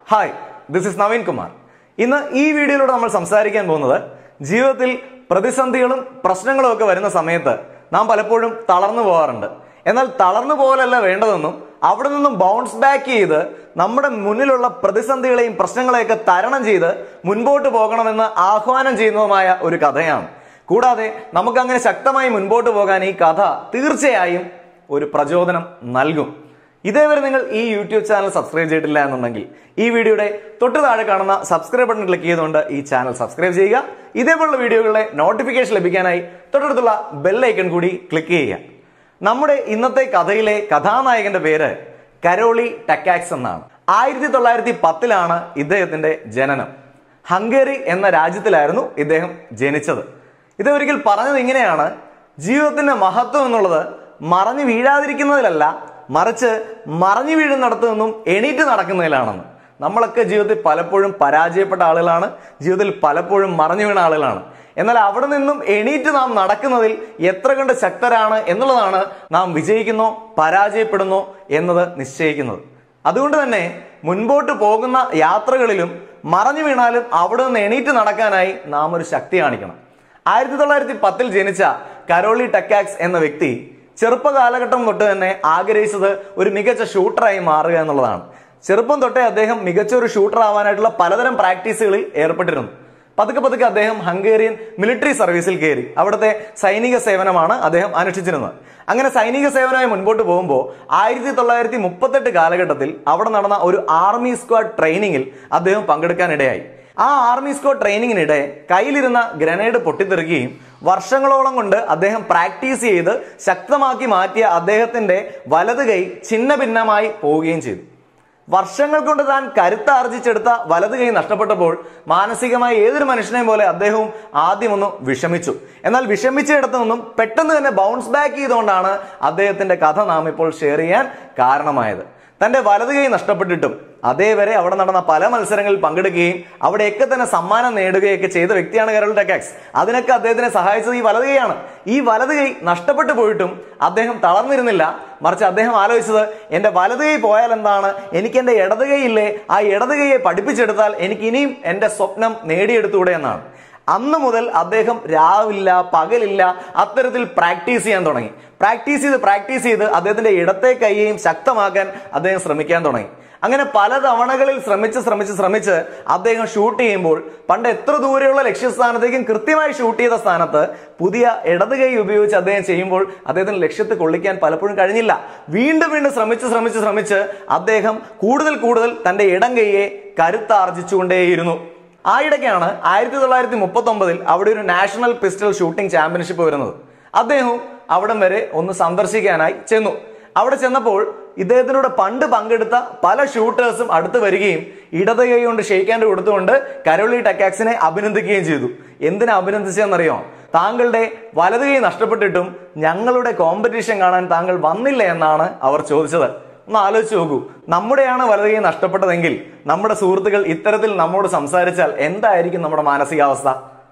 hi this is Naveen Kumar ഇന്ന് ഈ വീഡിയോയിലൂടെ നമ്മൾ സംസാരിക്കാൻ പോകുന്നത് ജീവിതത്തിൽ പ്രതിസന്ധികളും പ്രശ്നങ്ങളും ഒക്കെ വരുന്ന സമയത്ത് നാം പലപ്പോഴും തളർന്നു പോകാറുണ്ട് എന്നാൽ തളർന്നു പോകലല്ല വേണ്ടതെന്നും അവിടെ നിന്നും ബൗൺസ് ബാക്ക് ചെയ്ത് നമ്മുടെ മുന്നിലുള്ള പ്രതിസന്ധികളെയും പ്രശ്നങ്ങളെയൊക്കെ തരണം ചെയ്ത് മുൻപോട്ട് പോകണമെന്ന് ആഹ്വാനം ചെയ്യുന്നതുമായ ഒരു കഥയാണ് കൂടാതെ നമുക്കങ്ങനെ ശക്തമായി മുൻപോട്ട് പോകാൻ ഈ കഥ തീർച്ചയായും ഒരു പ്രചോദനം നൽകും ഇതേവരെ നിങ്ങൾ ഈ യൂട്യൂബ് ചാനൽ സബ്സ്ക്രൈബ് ചെയ്തിട്ടില്ല എന്നുണ്ടെങ്കിൽ ഈ വീഡിയോയുടെ തൊട്ട് താഴെ കാണുന്ന സബ്സ്ക്രൈബ് ബട്ടൺ ക്ലിക്ക് ചെയ്തുകൊണ്ട് ഈ ചാനൽ സബ്സ്ക്രൈബ് ചെയ്യുക ഇതേപോലുള്ള വീഡിയോകളുടെ നോട്ടിഫിക്കേഷൻ ലഭിക്കാനായി തൊട്ടടുത്തുള്ള ബെല്ലൈക്കൺ കൂടി ക്ലിക്ക് ചെയ്യുക നമ്മുടെ ഇന്നത്തെ കഥയിലെ കഥാനായകന്റെ പേര് കരോളി ടക്കാക്സ് എന്നാണ് ആയിരത്തി തൊള്ളായിരത്തി പത്തിലാണ് ഇദ്ദേഹത്തിന്റെ ജനനം ഹംഗേറി എന്ന രാജ്യത്തിലായിരുന്നു ഇദ്ദേഹം ജനിച്ചത് ഇത് ഒരിക്കൽ പറഞ്ഞത് ഇങ്ങനെയാണ് ജീവിതത്തിന്റെ മഹത്വം എന്നുള്ളത് മറഞ്ഞു വീഴാതിരിക്കുന്നതിലല്ല മറിച്ച് മറഞ്ഞു വീഴുന്നിടത്തു നിന്നും എണീറ്റ് നടക്കുന്നതിലാണെന്ന് നമ്മളൊക്കെ ജീവിതത്തിൽ പലപ്പോഴും പരാജയപ്പെട്ട ആളുകളാണ് ജീവിതത്തിൽ പലപ്പോഴും മറഞ്ഞു വീണ ആളുകളാണ് എന്നാൽ അവിടെ നിന്നും എണീറ്റ് നാം നടക്കുന്നതിൽ എത്ര കണ്ട് ശക്തരാണ് എന്നുള്ളതാണ് നാം വിജയിക്കുന്നോ പരാജയപ്പെടുന്നോ എന്നത് നിശ്ചയിക്കുന്നത് അതുകൊണ്ട് തന്നെ മുൻപോട്ട് പോകുന്ന യാത്രകളിലും മറഞ്ഞു വീണാലും അവിടെ നിന്ന് എണീറ്റ് നടക്കാനായി നാം ഒരു ശക്തി കാണിക്കണം ആയിരത്തി തൊള്ളായിരത്തി പത്തിൽ ജനിച്ച കരോളി ടക്കാക്സ് എന്ന വ്യക്തി ചെറുപ്പ കാലഘട്ടം തൊട്ട് തന്നെ ആഗ്രഹിച്ചത് ഒരു മികച്ച ഷൂട്ടറായി മാറുക എന്നുള്ളതാണ് ചെറുപ്പം തൊട്ടേ അദ്ദേഹം മികച്ച ഒരു ഷൂട്ടർ ആവാനായിട്ടുള്ള പലതരം പ്രാക്ടീസുകളിൽ ഏർപ്പെട്ടിരുന്നു പതുക്കെ പതുക്കെ അദ്ദേഹം ഹംഗേറിയൻ മിലിറ്ററി സർവീസിൽ കയറി അവിടുത്തെ സൈനിക സേവനമാണ് അദ്ദേഹം അനുഷ്ഠിച്ചിരുന്നത് അങ്ങനെ സൈനിക സേവനമായി മുൻപോട്ട് പോകുമ്പോൾ ആയിരത്തി തൊള്ളായിരത്തി മുപ്പത്തെട്ട് കാലഘട്ടത്തിൽ അവിടെ നടന്ന ഒരു ആർമി സ്ക്വാഡ് ട്രെയിനിങ്ങിൽ അദ്ദേഹം പങ്കെടുക്കാനിടയായി ആ ആർമി സ്ക്വാഡ് ട്രെയിനിങ്ങിനിടെ കയ്യിലിരുന്ന ഗ്രനേഡ് പൊട്ടിത്തെറിക്കുകയും വർഷങ്ങളോളം കൊണ്ട് അദ്ദേഹം പ്രാക്ടീസ് ചെയ്ത് ശക്തമാക്കി മാറ്റിയ അദ്ദേഹത്തിന്റെ വലത് കൈ ഛിന്ന ഭിന്നമായി പോവുകയും ചെയ്തു വർഷങ്ങൾ കൊണ്ട് താൻ കരുത്താർജിച്ചെടുത്ത വലത് കൈ നഷ്ടപ്പെട്ടപ്പോൾ മാനസികമായി ഏതൊരു മനുഷ്യനെയും പോലെ അദ്ദേഹവും ആദ്യം ഒന്ന് വിഷമിച്ചു എന്നാൽ വിഷമിച്ചിടത്തു നിന്നും പെട്ടെന്ന് തന്നെ ബൗൺസ് ബാക്ക് ചെയ്തുകൊണ്ടാണ് അദ്ദേഹത്തിന്റെ കഥ നാം ഇപ്പോൾ ഷെയർ ചെയ്യാൻ കാരണമായത് തന്റെ വലത് കൈ നഷ്ടപ്പെട്ടിട്ടും അതേവരെ അവിടെ നടന്ന പല മത്സരങ്ങളിൽ പങ്കെടുക്കുകയും അവിടെയൊക്കെ തന്നെ സമ്മാനം നേടുകയൊക്കെ ചെയ്ത വ്യക്തിയാണ് കരോൾ ടെക്കാക്സ് അതിനൊക്കെ അദ്ദേഹത്തിനെ സഹായിച്ചത് ഈ വലത് കൈയാണ് ഈ വലത് കൈ നഷ്ടപ്പെട്ടു പോയിട്ടും അദ്ദേഹം തളർന്നിരുന്നില്ല മറിച്ച് അദ്ദേഹം ആലോചിച്ചത് എന്റെ വലത് കൈ പോയാൽ എന്താണ് എനിക്ക് എന്റെ ഇടത് കൈ ഇല്ലേ ആ ഇടത് കൈയെ പഠിപ്പിച്ചെടുത്താൽ എനിക്ക് ഇനിയും എന്റെ സ്വപ്നം നേടിയെടുത്തൂടെ എന്നാണ് അന്ന് മുതൽ അദ്ദേഹം രാവില്ല പകലില്ല അത്തരത്തിൽ പ്രാക്ടീസ് ചെയ്യാൻ തുടങ്ങി പ്രാക്ടീസ് ചെയ്ത് പ്രാക്ടീസ് ചെയ്ത് അദ്ദേഹത്തിന്റെ ഇടത്തെ കൈയെയും ശക്തമാക്കാൻ അദ്ദേഹം ശ്രമിക്കാൻ തുടങ്ങി അങ്ങനെ പല തവണകളിൽ ശ്രമിച്ച് ശ്രമിച്ച് ശ്രമിച്ച് അദ്ദേഹം ഷൂട്ട് ചെയ്യുമ്പോൾ പണ്ട് എത്ര ദൂരെയുള്ള ലക്ഷ്യസ്ഥാനത്തേക്കും കൃത്യമായി ഷൂട്ട് ചെയ്ത സ്ഥാനത്ത് പുതിയ ഇടത് കൈ ഉപയോഗിച്ച് അദ്ദേഹം ചെയ്യുമ്പോൾ അദ്ദേഹത്തിന് ലക്ഷ്യത്തെ കൊള്ളിക്കാൻ പലപ്പോഴും കഴിഞ്ഞില്ല വീണ്ടും വീണ്ടും ശ്രമിച്ച് ശ്രമിച്ച് ശ്രമിച്ച് അദ്ദേഹം കൂടുതൽ കൂടുതൽ തന്റെ ഇടം കൈയെ കരുത്താർജിച്ചുകൊണ്ടേയിരുന്നു ആ ഇടയ്ക്കാണ് ആയിരത്തി തൊള്ളായിരത്തി മുപ്പത്തി ഒമ്പതിൽ അവിടെ ഒരു നാഷണൽ പിസ്റ്റൾ ഷൂട്ടിംഗ് ചാമ്പ്യൻഷിപ്പ് വരുന്നത് അദ്ദേഹവും അവിടം വരെ ഒന്ന് സന്ദർശിക്കാനായി ചെന്നു അവിടെ ചെന്നപ്പോൾ ഇദ്ദേഹത്തിനോട് പണ്ട് പങ്കെടുത്ത പല ഷൂട്ടേഴ്സും അടുത്ത് വരികയും ഇടത് കൈ കൊണ്ട് ഷെയ്ക്കാൻഡ് കൊടുത്തുകൊണ്ട് കരോളി ടക്കാക്സിനെ അഭിനന്ദിക്കുകയും ചെയ്തു എന്തിനാ അഭിനന്ദിച്ചതെന്നറിയോ താങ്കളുടെ വലത് കൈ നഷ്ടപ്പെട്ടിട്ടും ഞങ്ങളുടെ കോമ്പറ്റീഷൻ കാണാൻ താങ്കൾ വന്നില്ല എന്നാണ് അവർ ചോദിച്ചത് ഒന്ന് ആലോചിച്ച് നോക്കൂ നമ്മുടെയാണ് വലത് കൈ നഷ്ടപ്പെട്ടതെങ്കിൽ നമ്മുടെ സുഹൃത്തുക്കൾ ഇത്തരത്തിൽ നമ്മോട് സംസാരിച്ചാൽ എന്തായിരിക്കും നമ്മുടെ മാനസികാവസ്ഥ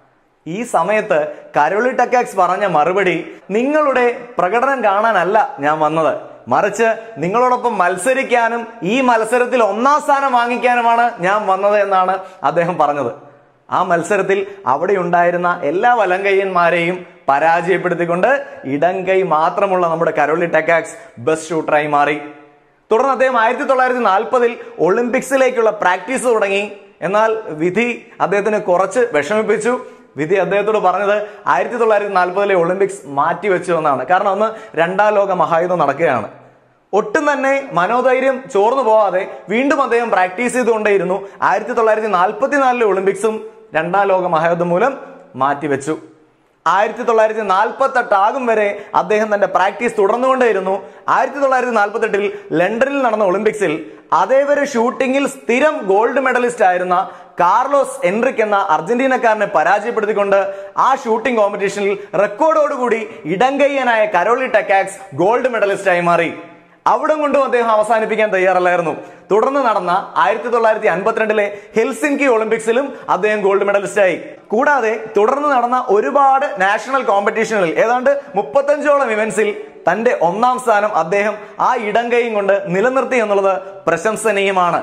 ഈ സമയത്ത് കരോളി ടക്കാക്സ് പറഞ്ഞ മറുപടി നിങ്ങളുടെ പ്രകടനം കാണാനല്ല ഞാൻ വന്നത് മറിച്ച് നിങ്ങളോടൊപ്പം മത്സരിക്കാനും ഈ മത്സരത്തിൽ ഒന്നാം സ്ഥാനം വാങ്ങിക്കാനുമാണ് ഞാൻ വന്നത് എന്നാണ് അദ്ദേഹം പറഞ്ഞത് ആ മത്സരത്തിൽ അവിടെ ഉണ്ടായിരുന്ന എല്ലാ വലങ്കയ്യന്മാരെയും പരാജയപ്പെടുത്തിക്കൊണ്ട് ഇടം കൈ മാത്രമുള്ള നമ്മുടെ കരോളി ടെക്കാക്സ് ബെസ്റ്റ് ഷൂട്ടറായി മാറി തുടർന്ന് അദ്ദേഹം ആയിരത്തി തൊള്ളായിരത്തി നാൽപ്പതിൽ ഒളിമ്പിക്സിലേക്കുള്ള പ്രാക്ടീസ് തുടങ്ങി എന്നാൽ വിധി അദ്ദേഹത്തിന് കുറച്ച് വിഷമിപ്പിച്ചു വിധി അദ്ദേഹത്തോട് പറഞ്ഞത് ആയിരത്തി തൊള്ളായിരത്തി നാൽപ്പതിലെ ഒളിമ്പിക്സ് മാറ്റിവെച്ചു എന്നാണ് കാരണം അന്ന് രണ്ടാം ലോക മഹായുദ്ധം നടക്കുകയാണ് ഒട്ടും തന്നെ മനോധൈര്യം ചോർന്നു പോവാതെ വീണ്ടും അദ്ദേഹം പ്രാക്ടീസ് ചെയ്തുകൊണ്ടേയിരുന്നു ആയിരത്തി തൊള്ളായിരത്തി നാൽപ്പത്തിനാലിലെ ഒളിമ്പിക്സും രണ്ടാം ലോക മഹായുദ്ധം മൂലം മാറ്റിവെച്ചു ആയിരത്തി തൊള്ളായിരത്തി നാൽപ്പത്തി എട്ട് ആകും വരെ അദ്ദേഹം തന്റെ പ്രാക്ടീസ് തുടർന്നുകൊണ്ടേയിരുന്നു ആയിരത്തി തൊള്ളായിരത്തി നാൽപ്പത്തി എട്ടിൽ ലണ്ടനിൽ നടന്ന ഒളിമ്പിക്സിൽ അതേവരെ ഷൂട്ടിങ്ങിൽ സ്ഥിരം ഗോൾഡ് മെഡലിസ്റ്റ് ആയിരുന്ന കാർലോസ് എൻറിക് എന്ന അർജന്റീനക്കാരനെ പരാജയപ്പെടുത്തിക്കൊണ്ട് ആ ഷൂട്ടിംഗ് കോമ്പറ്റീഷനിൽ റെക്കോർഡോടുകൂടി ഇടങ്കയ്യനായ കരോളി ടെക്കാക്സ് ഗോൾഡ് മെഡലിസ്റ്റായി മാറി അവിടം കൊണ്ടും അദ്ദേഹം അവസാനിപ്പിക്കാൻ തയ്യാറല്ലായിരുന്നു തുടർന്ന് നടന്ന ആയിരത്തി തൊള്ളായിരത്തി അൻപത്തിരണ്ടിലെ ഹെൽസിൻകി ഒളിമ്പിക്സിലും അദ്ദേഹം ഗോൾഡ് മെഡലിസ്റ്റായി കൂടാതെ തുടർന്ന് നടന്ന ഒരുപാട് നാഷണൽ കോമ്പറ്റീഷനുകളിൽ ഏതാണ്ട് മുപ്പത്തഞ്ചോളം ഇവന്റ്സിൽ തന്റെ ഒന്നാം സ്ഥാനം അദ്ദേഹം ആ ഇടം കൈയും കൊണ്ട് നിലനിർത്തി എന്നുള്ളത് പ്രശംസനീയമാണ്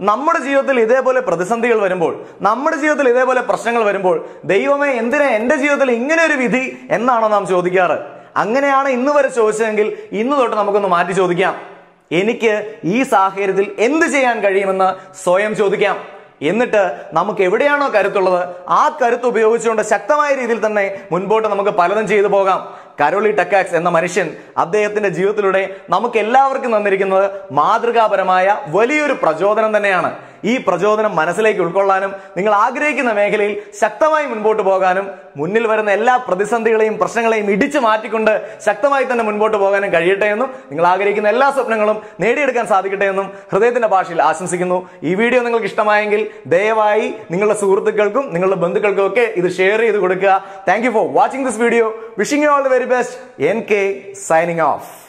നമ്മുടെ ജീവിതത്തിൽ ഇതേപോലെ പ്രതിസന്ധികൾ വരുമ്പോൾ നമ്മുടെ ജീവിതത്തിൽ ഇതേപോലെ പ്രശ്നങ്ങൾ വരുമ്പോൾ ദൈവമേ എന്തിനാ എന്റെ ജീവിതത്തിൽ ഇങ്ങനെ ഒരു വിധി എന്നാണോ നാം ചോദിക്കാറ് അങ്ങനെയാണ് ഇന്ന് വരെ ചോദിച്ചതെങ്കിൽ ഇന്ന് തൊട്ട് നമുക്കൊന്ന് മാറ്റി ചോദിക്കാം എനിക്ക് ഈ സാഹചര്യത്തിൽ എന്ത് ചെയ്യാൻ കഴിയുമെന്ന് സ്വയം ചോദിക്കാം എന്നിട്ട് നമുക്ക് എവിടെയാണോ കരുത്തുള്ളത് ആ കരുത്ത് ഉപയോഗിച്ചുകൊണ്ട് ശക്തമായ രീതിയിൽ തന്നെ മുൻപോട്ട് നമുക്ക് പലതും ചെയ്തു പോകാം കരോളി ടെക്കാക്സ് എന്ന മനുഷ്യൻ അദ്ദേഹത്തിന്റെ ജീവിതത്തിലൂടെ നമുക്ക് എല്ലാവർക്കും തന്നിരിക്കുന്നത് മാതൃകാപരമായ വലിയൊരു പ്രചോദനം തന്നെയാണ് ഈ പ്രചോദനം മനസ്സിലേക്ക് ഉൾക്കൊള്ളാനും നിങ്ങൾ ആഗ്രഹിക്കുന്ന മേഖലയിൽ ശക്തമായി മുൻപോട്ട് പോകാനും മുന്നിൽ വരുന്ന എല്ലാ പ്രതിസന്ധികളെയും പ്രശ്നങ്ങളെയും ഇടിച്ചു മാറ്റിക്കൊണ്ട് ശക്തമായി തന്നെ മുൻപോട്ട് പോകാനും കഴിയട്ടെ എന്നും നിങ്ങൾ ആഗ്രഹിക്കുന്ന എല്ലാ സ്വപ്നങ്ങളും നേടിയെടുക്കാൻ സാധിക്കട്ടെ എന്നും ഹൃദയത്തിന്റെ ഭാഷയിൽ ആശംസിക്കുന്നു ഈ വീഡിയോ നിങ്ങൾക്ക് ഇഷ്ടമായെങ്കിൽ ദയവായി നിങ്ങളുടെ സുഹൃത്തുക്കൾക്കും നിങ്ങളുടെ ബന്ധുക്കൾക്കും ഒക്കെ ഇത് ഷെയർ ചെയ്ത് കൊടുക്കുക thank you for watching this video wishing you all the very best N K signing of